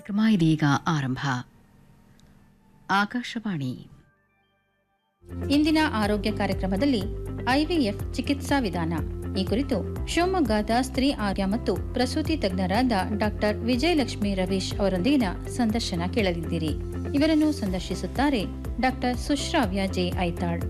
ಕಾರ್ಯಕ್ರಮ ಇದೀಗ ಆರಂಭ ಆಕಾಶವಾಣಿ ಇಂದಿನ ಆರೋಗ್ಯ ಕಾರ್ಯಕ್ರಮದಲ್ಲಿ ಐವಿಎಫ್ ಚಿಕಿತ್ಸಾ ವಿಧಾನ ಈ ಕುರಿತು ಶಿವಮೊಗ್ಗದ ಸ್ತ್ರೀ ಆರೋಗ್ಯ ಮತ್ತು ಪ್ರಸೂತಿ ತಜ್ಞರಾದ ಡಾಕ್ಟರ್ ವಿಜಯಲಕ್ಷ್ಮಿ ರವೀಶ್ ಅವರೊಂದಿಗಿನ ಸಂದರ್ಶನ ಕೇಳಲಿದ್ದೀರಿ ಇವರನ್ನು ಸಂದರ್ಶಿಸುತ್ತಾರೆ ಡಾಕ್ಟರ್ ಸುಶ್ರಾವ್ಯ ಜೆ ಐತಾಳ್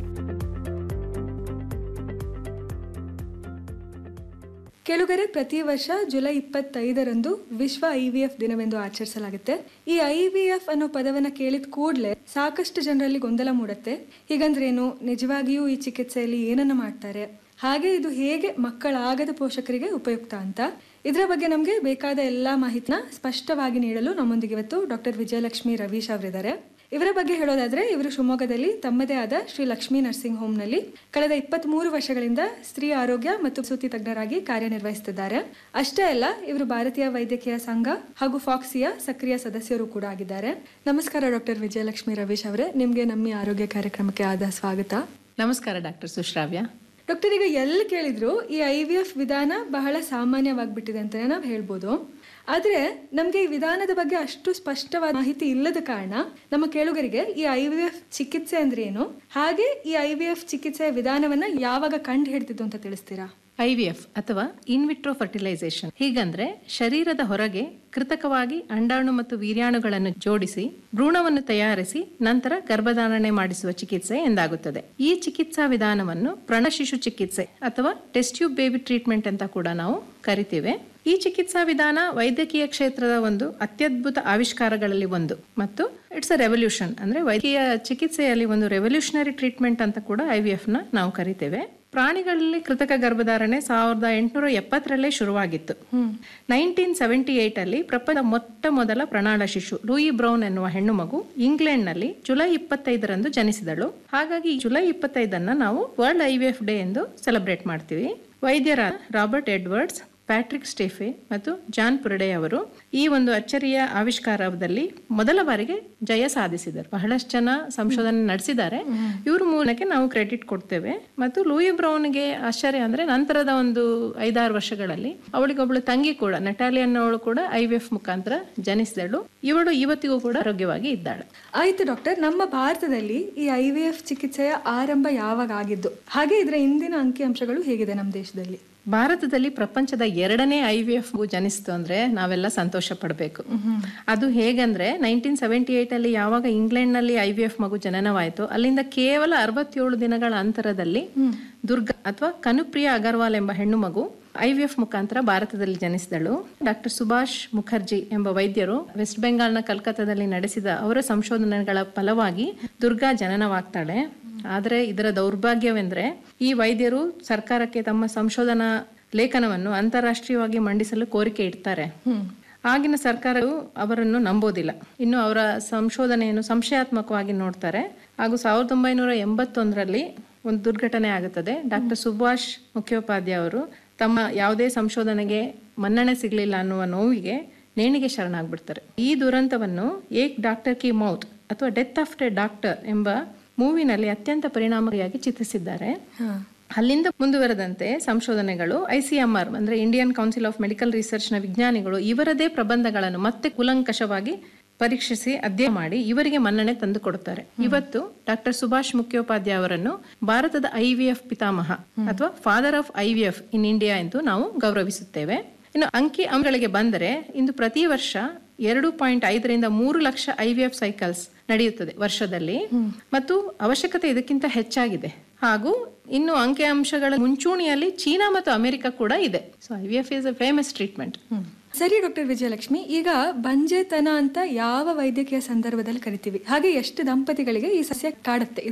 ಕೆಳಗರೆ ಪ್ರತಿ ವರ್ಷ ಜುಲೈ ಇಪ್ಪತ್ತೈದರಂದು ವಿಶ್ವ ಐ ವಿ ಎಫ್ ದಿನವೆಂದು ಆಚರಿಸಲಾಗುತ್ತೆ ಈ ಐ ವಿ ಎಫ್ ಅನ್ನೋ ಪದವನ್ನ ಕೇಳಿದ ಕೂಡಲೇ ಸಾಕಷ್ಟು ಜನರಲ್ಲಿ ಗೊಂದಲ ಮೂಡುತ್ತೆ ಹೀಗಂದ್ರೇನು ನಿಜವಾಗಿಯೂ ಈ ಚಿಕಿತ್ಸೆಯಲ್ಲಿ ಏನನ್ನ ಮಾಡ್ತಾರೆ ಹಾಗೆ ಇದು ಹೇಗೆ ಮಕ್ಕಳಾಗದ ಪೋಷಕರಿಗೆ ಉಪಯುಕ್ತ ಅಂತ ಇದರ ಬಗ್ಗೆ ನಮಗೆ ಬೇಕಾದ ಎಲ್ಲಾ ಮಾಹಿತಿನ ಸ್ಪಷ್ಟವಾಗಿ ನೀಡಲು ನಮ್ಮೊಂದಿಗೆ ಇವತ್ತು ಡಾಕ್ಟರ್ ವಿಜಯಲಕ್ಷ್ಮಿ ರವೀಶ್ ಅವರಿದ್ದಾರೆ ಇವರ ಬಗ್ಗೆ ಹೇಳೋದಾದ್ರೆ ಇವರು ಶಿವಮೊಗ್ಗದಲ್ಲಿ ತಮ್ಮದೇ ಆದ ಶ್ರೀ ಲಕ್ಷ್ಮೀ ನರ್ಸಿಂಗ್ ಹೋಮ್ನಲ್ಲಿ ಕಳೆದ ಇಪ್ಪತ್ತ್ ಮೂರು ವರ್ಷಗಳಿಂದ ಸ್ತ್ರೀ ಆರೋಗ್ಯ ಮತ್ತು ಸೂತಿ ತಜ್ಞರಾಗಿ ಕಾರ್ಯನಿರ್ವಹಿಸುತ್ತಿದ್ದಾರೆ ಅಷ್ಟೇ ಅಲ್ಲ ಇವರು ಭಾರತೀಯ ವೈದ್ಯಕೀಯ ಸಂಘ ಹಾಗೂ ಫಾಕ್ಸಿಯ ಸಕ್ರಿಯ ಸದಸ್ಯರು ಕೂಡ ಆಗಿದ್ದಾರೆ ನಮಸ್ಕಾರ ಡಾಕ್ಟರ್ ವಿಜಯಲಕ್ಷ್ಮಿ ರವೀಶ್ ಅವರೇ ನಿಮಗೆ ನಮ್ಮ ಈ ಆರೋಗ್ಯ ಕಾರ್ಯಕ್ರಮಕ್ಕೆ ಆದ ಸ್ವಾಗತ ನಮಸ್ಕಾರ ಡಾಕ್ಟರ್ ಸುಶ್ರಾವ್ಯ ಡಾಕ್ಟರ್ ಈಗ ಎಲ್ಲಿ ಕೇಳಿದ್ರು ಈ ಐ ವಿ ಎಫ್ ವಿಧಾನ ಬಹಳ ಸಾಮಾನ್ಯವಾಗ್ಬಿಟ್ಟಿದೆ ಅಂತಾನೆ ನಾವು ಹೇಳ್ಬೋದು ಆದ್ರೆ ನಮ್ಗೆ ಈ ವಿಧಾನದ ಬಗ್ಗೆ ಅಷ್ಟು ಸ್ಪಷ್ಟವಾದ ಮಾಹಿತಿ ಇಲ್ಲದ ಕಾರಣ ನಮ್ಮ ಕೇಳುಗರಿಗೆ ಈ ಐ ವಿ ಎಫ್ ಚಿಕಿತ್ಸೆ ಅಂದ್ರೆ ಏನು ಹಾಗೆ ಈ ಐ ವಿ ಎಫ್ ಚಿಕಿತ್ಸೆಯ ವಿಧಾನವನ್ನ ಯಾವಾಗ ಕಂಡು ಹಿಡ್ತಿದ್ದು ಅಂತ ತಿಳಿಸ್ತೀರಾ ಐ ವಿ ಎಫ್ ಅಥವಾ ಇನ್ವಿಟ್ರೋ ಫರ್ಟಿಲೈಸೇಷನ್ ಹೀಗಂದ್ರೆ ಶರೀರದ ಹೊರಗೆ ಕೃತಕವಾಗಿ ಅಂಡಾಣು ಮತ್ತು ವೀರ್ಯಾಣುಗಳನ್ನು ಜೋಡಿಸಿ ಭ್ರೂಣವನ್ನು ತಯಾರಿಸಿ ನಂತರ ಗರ್ಭಧಾರಣೆ ಮಾಡಿಸುವ ಚಿಕಿತ್ಸೆ ಎಂದಾಗುತ್ತದೆ ಈ ಚಿಕಿತ್ಸಾ ವಿಧಾನವನ್ನು ಪ್ರಣಶಿಶು ಚಿಕಿತ್ಸೆ ಅಥವಾ ಟೆಸ್ಟ್ ಟ್ಯೂಬ್ ಬೇಬಿ ಟ್ರೀಟ್ಮೆಂಟ್ ಅಂತ ಕೂಡ ನಾವು ಕರಿತೇವೆ ಈ ಚಿಕಿತ್ಸಾ ವಿಧಾನ ವೈದ್ಯಕೀಯ ಕ್ಷೇತ್ರದ ಒಂದು ಅತ್ಯದ್ಭುತ ಆವಿಷ್ಕಾರಗಳಲ್ಲಿ ಒಂದು ಮತ್ತು ಇಟ್ಸ್ ಅ ರೆವಲ್ಯೂಷನ್ ಅಂದ್ರೆ ವೈದ್ಯಕೀಯ ಚಿಕಿತ್ಸೆಯಲ್ಲಿ ಒಂದು ರೆವಲ್ಯೂಷನರಿ ಟ್ರೀಟ್ಮೆಂಟ್ ಅಂತ ಕೂಡ ಐ ವಿ ಎಫ್ ನ ನಾವು ಕರಿತೇವೆ ಪ್ರಾಣಿಗಳಲ್ಲಿ ಕೃತಕ ಗರ್ಭಧಾರಣೆ ಸಾವಿರದ ಎಂಟುನೂರ ಎಪ್ಪತ್ತರಲ್ಲೇ ಶುರುವಾಗಿತ್ತು ನೈನ್ಟೀನ್ ಸೆವೆಂಟಿ ಏಟ್ ಅಲ್ಲಿ ಪ್ರಪಂಚದ ಮೊಟ್ಟ ಮೊದಲ ಪ್ರಣಾಳ ಶಿಶು ಲೂಯಿ ಬ್ರೌನ್ ಎನ್ನುವ ಹೆಣ್ಣು ಮಗು ಇಂಗ್ಲೆಂಡ್ನಲ್ಲಿ ಜುಲೈ ಇಪ್ಪತ್ತೈದರಂದು ಜನಿಸಿದಳು ಹಾಗಾಗಿ ಜುಲೈ ಇಪ್ಪತ್ತೈದನ್ನ ನಾವು world I V F day ಎಂದು ಸೆಲೆಬ್ರೇಟ್ ಮಾಡ್ತೀವಿ ವೈದ್ಯರಾದ ರಾಬರ್ಟ್ ಎಡ್ವರ್ಡ್ಸ್ ಪ್ಯಾಟ್ರಿಕ್ ಸ್ಟೇಫೆ ಮತ್ತು ಜಾನ್ ಪುರಡೆ ಅವರು ಈ ಒಂದು ಅಚ್ಚರಿಯ ಆವಿಷ್ಕಾರದಲ್ಲಿ ಮೊದಲ ಬಾರಿಗೆ ಜಯ ಸಾಧಿಸಿದರು ಬಹಳಷ್ಟು ಜನ ಸಂಶೋಧನೆ ನಡೆಸಿದ್ದಾರೆ ಇವ್ರ ಮೂಲಕ ನಾವು ಕ್ರೆಡಿಟ್ ಕೊಡ್ತೇವೆ ಮತ್ತು ಲೂಯಿ ಬ್ರೌನ್ಗೆ ಆಶ್ಚರ್ಯ ಅಂದ್ರೆ ನಂತರದ ಒಂದು ಐದಾರು ವರ್ಷಗಳಲ್ಲಿ ಅವಳಿಗೊಬ್ಳು ತಂಗಿ ಕೂಡ ನಟಾಲಿ ಅನ್ನೋಳು ಕೂಡ ಐ ವಿ ಎಫ್ ಮುಖಾಂತರ ಜನಿಸಿದಳು ಇವಳು ಇವತ್ತಿಗೂ ಕೂಡ ಆರೋಗ್ಯವಾಗಿ ಇದ್ದಾಳೆ ಆಯ್ತು ಡಾಕ್ಟರ್ ನಮ್ಮ ಭಾರತದಲ್ಲಿ ಈ ಐ ವಿ ಎಫ್ ಚಿಕಿತ್ಸೆಯ ಆರಂಭ ಯಾವಾಗ ಆಗಿದ್ದು ಹಾಗೆ ಇದರ ಇಂದಿನ ಅಂಕಿಅಂಶಗಳು ಹೇಗಿದೆ ನಮ್ಮ ದೇಶದಲ್ಲಿ ಭಾರತದಲ್ಲಿ ಪ್ರಪಂಚದ ಎರಡನೇ ಐ ವಿ ಎಫ್ ಜನಿಸ್ತು ಅಂದ್ರೆ ನಾವೆಲ್ಲ ಸಂತೋಷ ಪಡಬೇಕು ಅದು ಹೇಗಂದ್ರೆ ನೈನ್ಟೀನ್ ಸೆವೆಂಟಿ ಏಟ್ ಅಲ್ಲಿ ಯಾವಾಗ ಇಂಗ್ಲೆಂಡ್ ನಲ್ಲಿ ಐ ವಿ ಎಫ್ ಮಗು ಜನನವಾಯಿತು ಅಲ್ಲಿಂದ ಕೇವಲ ಅರವತ್ತೇಳು ದಿನಗಳ ಅಂತರದಲ್ಲಿ ದುರ್ಗಾ ಅಥವಾ ಕನುಪ್ರಿಯ ಅಗರ್ವಾಲ್ ಎಂಬ ಹೆಣ್ಣು ಮಗು ಐ ವಿ ಎಫ್ ಮುಖಾಂತರ ಭಾರತದಲ್ಲಿ ಜನಿಸಿದಳು ಡಾಕ್ಟರ್ ಸುಭಾಷ್ ಮುಖರ್ಜಿ ಎಂಬ ವೈದ್ಯರು ವೆಸ್ಟ್ ಬೆಂಗಾಲ್ನ ಕಲ್ಕತ್ತಾದಲ್ಲಿ ನಡೆಸಿದ ಅವರ ಸಂಶೋಧನೆಗಳ ಫಲವಾಗಿ ದುರ್ಗಾ ಜನನವಾಗ್ತಾಳೆ ಆದರೆ ಇದರ ದೌರ್ಭಾಗ್ಯವೆಂದ್ರೆ ಈ ವೈದ್ಯರು ಸರ್ಕಾರಕ್ಕೆ ತಮ್ಮ ಸಂಶೋಧನಾ ಲೇಖನವನ್ನು ಅಂತಾರಾಷ್ಟ್ರೀಯವಾಗಿ ಮಂಡಿಸಲು ಕೋರಿಕೆ ಇಡ್ತಾರೆ ಆಗಿನ ಸರ್ಕಾರವು ಅವರನ್ನು ನಂಬೋದಿಲ್ಲ ಇನ್ನು ಅವರ ಸಂಶೋಧನೆಯನ್ನು ಸಂಶಯಾತ್ಮಕವಾಗಿ ನೋಡ್ತಾರೆ ಹಾಗೂ ಸಾವಿರದ ಒಂಬೈನೂರ ಎಂಬತ್ತೊಂದರಲ್ಲಿ ಒಂದು ದುರ್ಘಟನೆ ಆಗುತ್ತದೆ ಡಾಕ್ಟರ್ ಸುಭಾಷ್ ಮುಖ್ಯೋಪಾಧ್ಯಾಯ ಅವರು ತಮ್ಮ ಯಾವುದೇ ಸಂಶೋಧನೆಗೆ ಮನ್ನಣೆ ಸಿಗಲಿಲ್ಲ ಅನ್ನುವ ನೋವಿಗೆ ನೇಣಿಗೆ ಶರಣಾಗ್ಬಿಡ್ತಾರೆ ಈ ದುರಂತವನ್ನು ಏಕ್ ಡಾಕ್ಟರ್ ಕಿ ಮೌತ್ ಅಥವಾ ಡೆತ್ ಆಫ್ ಎ ಡಾಕ್ಟರ್ ಎಂಬ ಮೂವಿನಲ್ಲಿ ಅತ್ಯಂತ ಪರಿಣಾಮಕಾರಿಯಾಗಿ ಚಿತ್ರಿಸಿದ್ದಾರೆ ಅಲ್ಲಿಂದ ಮುಂದುವರೆದಂತೆ ಸಂಶೋಧನೆಗಳು ಐಸಿಎಂಆರ್ ಅಂದ್ರೆ Indian council of medical research ನ ವಿಜ್ಞಾನಿಗಳು ಇವರದೇ ಪ್ರಬಂಧಗಳನ್ನು ಮತ್ತೆ ಕುಲಂಕಷವಾಗಿ ಪರೀಕ್ಷಿಸಿ ಅಧ್ಯಯನ ಮಾಡಿ ಇವರಿಗೆ ಮನ್ನಣೆ ತಂದು ಕೊಡುತ್ತಾರೆ ಇವತ್ತು ಡಾಕ್ಟರ್ ಸುಭಾಷ್ ಮುಖ್ಯೋಪಾಧ್ಯಾಯ ಅವರನ್ನು ಭಾರತದ ಐವಿಎಫ್ ಪಿತಾಮಹ ಅಥವಾ father of IVF in India ಎಂದು ನಾವು ಗೌರವಿಸುತ್ತೇವೆ ಇನ್ನು ಅಂಕಿ ಅಂಶಗಳಿಗೆ ಬಂದರೆ ಇಂದು ಪ್ರತಿ ವರ್ಷ ಎರಡು ಪಾಯಿಂಟ್ ಐದರಿಂದ ಮೂರು ಲಕ್ಷ ಐ ವಿ ಎಫ್ ಸೈಕಲ್ಸ್ ನಡೆಯುತ್ತದೆ ವರ್ಷದಲ್ಲಿ ಮತ್ತು ಅವಶ್ಯಕತೆ ಇದಕ್ಕಿಂತ ಹೆಚ್ಚಾಗಿದೆ ಹಾಗೂ ಇನ್ನು ಅಂಕಿ ಅಂಶಗಳ ಮುಂಚೂಣಿಯಲ್ಲಿ ಚೀನಾ ಮತ್ತು ಅಮೆರಿಕ ಕೂಡ ಇದೆ so I V F is a famous treatment ಸರಿ ಡಾಕ್ಟರ್ ವಿಜಯಲಕ್ಷ್ಮಿ ಈಗ ಬಂಜೆತನ ಅಂತ ಯಾವ ವೈದ್ಯಕೀಯ ಸಂದರ್ಭದಲ್ಲಿ ಕರಿತೀವಿ ಹಾಗೆ ಎಷ್ಟು ದಂಪತಿಗಳಿಗೆ ಈ ಸಸ್ಯ ಕಾಡುತ್ತೆ